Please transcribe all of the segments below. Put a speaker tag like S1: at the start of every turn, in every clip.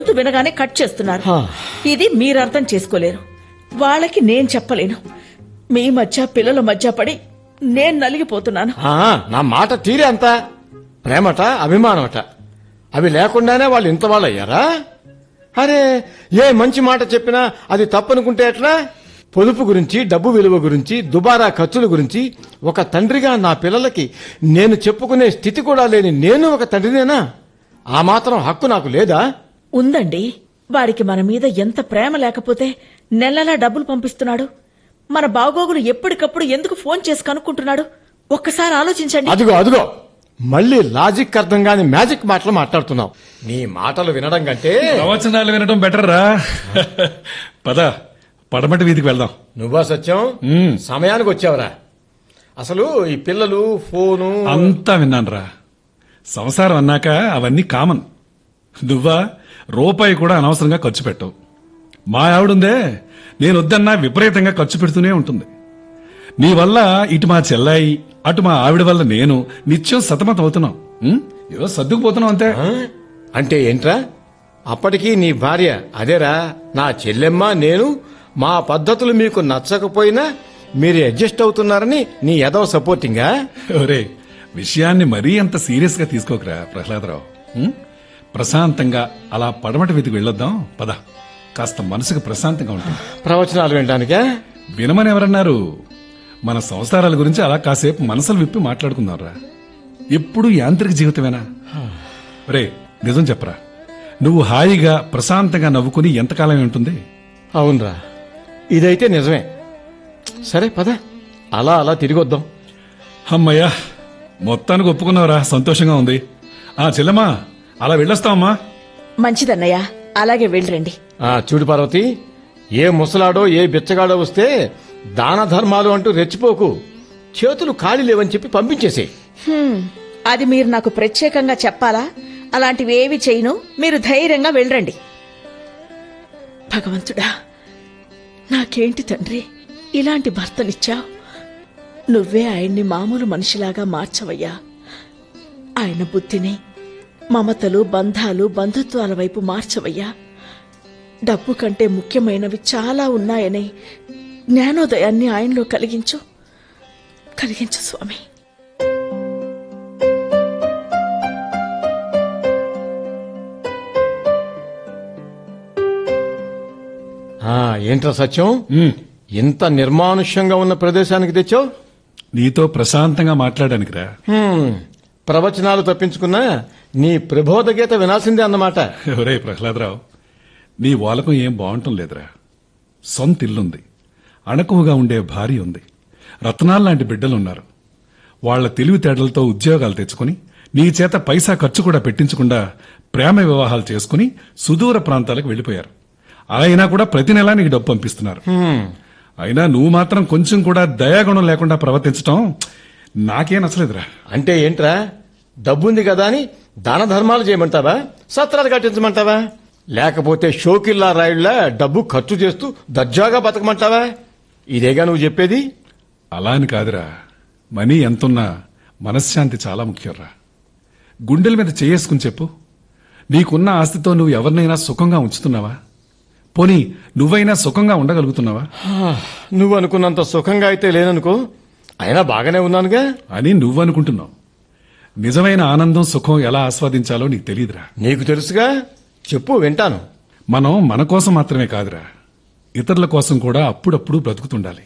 S1: గొంతు వినగానే కట్ చేస్తున్నారు
S2: హా.
S1: ఇది మీరు అర్థం చేసుకోలేరు వాళ్ళకి నేను చెప్పలేను మీ మధ్య పిల్లల మధ్య పడి నేను నలిగిపోతున్నాను
S2: ఆ, నా మాట తీరే అంత ప్రేమట అభిమానమట అవి లేకుండానే వాళ్ళు ఇంత వాళ్ళు అయ్యారా అరే ఏ మంచి మాట చెప్పినా అది తప్పనుకుంటే ఎట్లా పొదుపు గురించి డబ్బు విలువ గురించి దుబారా ఖర్చుల గురించి ఒక తండ్రిగా నా పిల్లలకి నేను చెప్పుకునే స్థితి కూడా లేని నేను ఒక తండ్రినేనా ఆ మాత్రం హక్కు నాకు లేదా
S1: ఉందండి వాడికి మన మీద ఎంత ప్రేమ లేకపోతే నెలలా డబ్బులు పంపిస్తున్నాడు మన బాగోగులు ఎప్పటికప్పుడు ఎందుకు ఫోన్ చేసి కనుక్కుంటున్నాడు ఒక్కసారి ఆలోచించండి
S2: అదిగో అదిగో మళ్ళీ లాజిక్ అర్థం కాని మ్యాజిక్ మాటలు మాట్లాడుతున్నావు నీ మాటలు వినడం కంటే
S3: ప్రవచనాలు వినడం బెటర్ రా పద పడమటి వీధికి వెళ్దాం
S2: నువ్వా సత్యం
S3: మ్మ్.
S2: సమయానికి వచ్చావురా అసలు ఈ పిల్లలు ఫోను
S3: అంతా విన్నానురా సంసారం అన్నాక అవన్నీ కామన్ నువ్వా రూపాయి కూడా అనవసరంగా ఖర్చు పెట్టవు మా ఆవిడుందే నేను వద్దన్నా విపరీతంగా ఖర్చు పెడుతూనే ఉంటుంది నీ వల్ల ఇటు మా చెల్లాయి అటు మా ఆవిడ వల్ల నేను నిత్యం సతమతం అవుతున్నాం ఉం? ఏదో సర్దుకుపోతున్నాం అంతే
S2: ఆ? అంటే ఏంట్రా అప్పటికి నీ భార్య అదేరా నా చెల్లెమ్మ నేను మా పద్ధతులు మీకు నచ్చకపోయినా మీరు అడ్జస్ట్ అవుతున్నారని నీ ఎదవ సపోర్టింగా
S3: ఒరే విషయాన్ని మరీ అంత సీరియస్ గా తీసుకోకరా ప్రహ్లాదరావు ఉం? ప్రశాంతంగా అలా పడమటి వీధికి వెళ్ళొద్దాం పద కాస్త మనసుకు ప్రశాంతంగా ఉంటుంది
S2: ప్రవచనాలు వినడానికా
S3: వినమని ఎవరన్నారు మన సంసారాల గురించి అలా కాసేపు మనసులు విప్పి మాట్లాడుకుందాంరా ఎప్పుడు యాంత్రిక జీవితమేనా రే నిజం చెప్పరా నువ్వు హాయిగా ప్రశాంతంగా నవ్వుకుని ఎంతకాలం ఉంటుంది
S2: అవునరా ఇదైతే నిజమే సరే పద అలా అలా తిరిగి వద్దాం
S3: అమ్మయ్యా మొత్తానికి ఒప్పుకున్నావురా సంతోషంగా ఉంది ఆ చెల్లెమ్మా అలా వెళ్ళొస్తావమ్మా
S1: మంచిదన్నయ్య అలాగే వెళ్ళరండి
S2: ఆ చూడు పార్వతి ఏ ముసలాడో ఏ బిచ్చగాడో వస్తే దాన ధర్మాలు అంటూ రెచ్చిపోకు చేతులు ఖాళీ లేవని చెప్పి పంపించేసే
S1: హ్మ్, అది మీరు నాకు ప్రత్యేకంగా చెప్పాలా అలాంటివి ఏవి చేయను మీరు ధైర్యంగా వెళ్ళరండి భగవంతుడా నాకేంటి తండ్రి ఇలాంటి భర్తనిచ్చావు నువ్వే ఆయన్ని మామూలు మనిషిలాగా మార్చవయ్యా ఆయన బుద్ధిని మమతలు బంధాలు బంధుత్వాల వైపు మార్చవయ్యా డబ్బు కంటే ముఖ్యమైనవి చాలా ఉన్నాయని జ్ఞానోదయాన్ని ఆయనలో కలిగించు కలిగించు స్వామి
S2: ఆ ఏంట్రా సత్యం
S3: ఉమ్,
S2: ఇంత నిర్మానుష్యంగా ఉన్న ప్రదేశానికి తెచ్చావు
S3: నీతో ప్రశాంతంగా మాట్లాడానికిరా
S2: హ్మ్, ప్రవచనాలు తప్పించుకున్నా నీ ప్రబోధ గీత వినాల్సిందే అన్నమాట
S3: ఒరే ప్రహ్లాదరావు నీ వాలకం ఏం బాగుంటం లేదురా సొంత ఇల్లుంది అణకువగా ఉండే భార్య ఉంది రత్నాల్లాంటి బిడ్డలున్నారు వాళ్ల తెలివితేటలతో ఉద్యోగాలు తెచ్చుకుని నీ చేత పైసా ఖర్చు కూడా పెట్టించకుండా ప్రేమ వివాహాలు చేసుకుని సుదూర ప్రాంతాలకు వెళ్లిపోయారు అలా అయినా కూడా ప్రతి నెలా నీకు డబ్బు పంపిస్తున్నారు
S2: హ్మ్,
S3: అయినా నువ్వు మాత్రం కొంచెం కూడా దయాగుణం లేకుండా ప్రవర్తించటం నాకేం నచ్చలేదురా
S2: అంటే ఏంట్రా డబ్బుంది కదా అని దాన ధర్మాలు చేయమంటావా సత్రాలు కట్టించమంటావా లేకపోతే షోకిల్లా రాయుళ్లా డబ్బు ఖర్చు చేస్తూ దర్జాగా బతకమంటావా ఇదేగా నువ్వు చెప్పేది
S3: అలా అని కాదురా మనీ ఎంతున్నా మనశ్శాంతి చాలా ముఖ్యంరా గుండెల మీద చేసుకుని చెప్పు నీకున్న ఆస్తితో నువ్వు ఎవరినైనా సుఖంగా ఉంచుతున్నావా పోనీ నువ్వైనా సుఖంగా ఉండగలుగుతున్నావా
S2: హా, నువ్వు అనుకున్నంత సుఖంగా అయితే లేననుకో అయినా బాగానే ఉన్నానుగా
S3: అని నువ్వనుకుంటున్నావు నిజమైన ఆనందం సుఖం ఎలా ఆస్వాదించాలో నీకు తెలియదురా
S2: నీకు తెలుసుగా చెప్పు వింటాను
S3: మనం మన కోసం మాత్రమే కాదురా ఇతరుల కోసం కూడా అప్పుడప్పుడు బ్రతుకుతుండాలి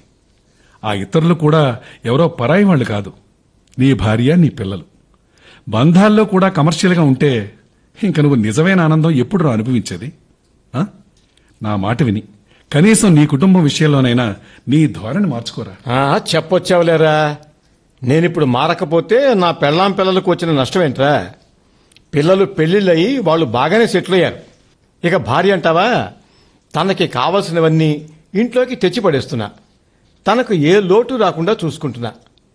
S3: ఆ ఇతరులు కూడా ఎవరో పరాయి వాళ్ళు కాదు నీ భార్య నీ పిల్లలు బంధాల్లో కూడా కమర్షియల్గా ఉంటే ఇంక నువ్వు నిజమైన ఆనందం ఎప్పుడు రా అనుభవించేది ఆ? నా మాట విని కనీసం నీ కుటుంబం విషయంలోనైనా నీ ధోరణి మార్చుకోరా
S2: ఆ, చెప్పొచ్చావులేరా నేనిప్పుడు మారకపోతే నా పెళ్ళాం పిల్లలకు వచ్చిన నష్టం ఏంట్రా పిల్లలు పెళ్లిళ్ళయి వాళ్ళు బాగానే సెటిల్ అయ్యారు ఇక భార్య అంటావా తనకి కావలసినవన్నీ ఇంట్లోకి తెచ్చి పడేస్తున్నా తనకు ఏ లోటు రాకుండా చూసుకుంటున్నా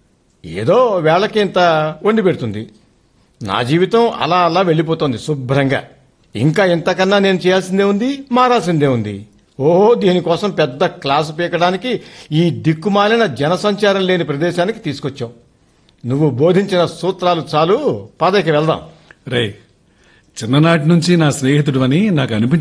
S2: ఏదో వేళకి ఇంత వండి పెడుతుంది నా జీవితం అలా అలా వెళ్ళిపోతుంది శుభ్రంగా ఇంకా ఇంతకన్నా నేను చేయాల్సిందే ఉంది మారాల్సిందే ఉంది ఓహో దీనికోసం పెద్ద క్లాసు పీకడానికి ఈ దిక్కుమాలిన జనసంచారం లేని ప్రదేశానికి తీసుకొచ్చావు నువ్వు బోధించిన సూత్రాలు చాలు పదకి వెళ్దాం
S3: రే చిన్ననాటి నుంచి నా స్నేహితుడు అని నాకు అనిపించింది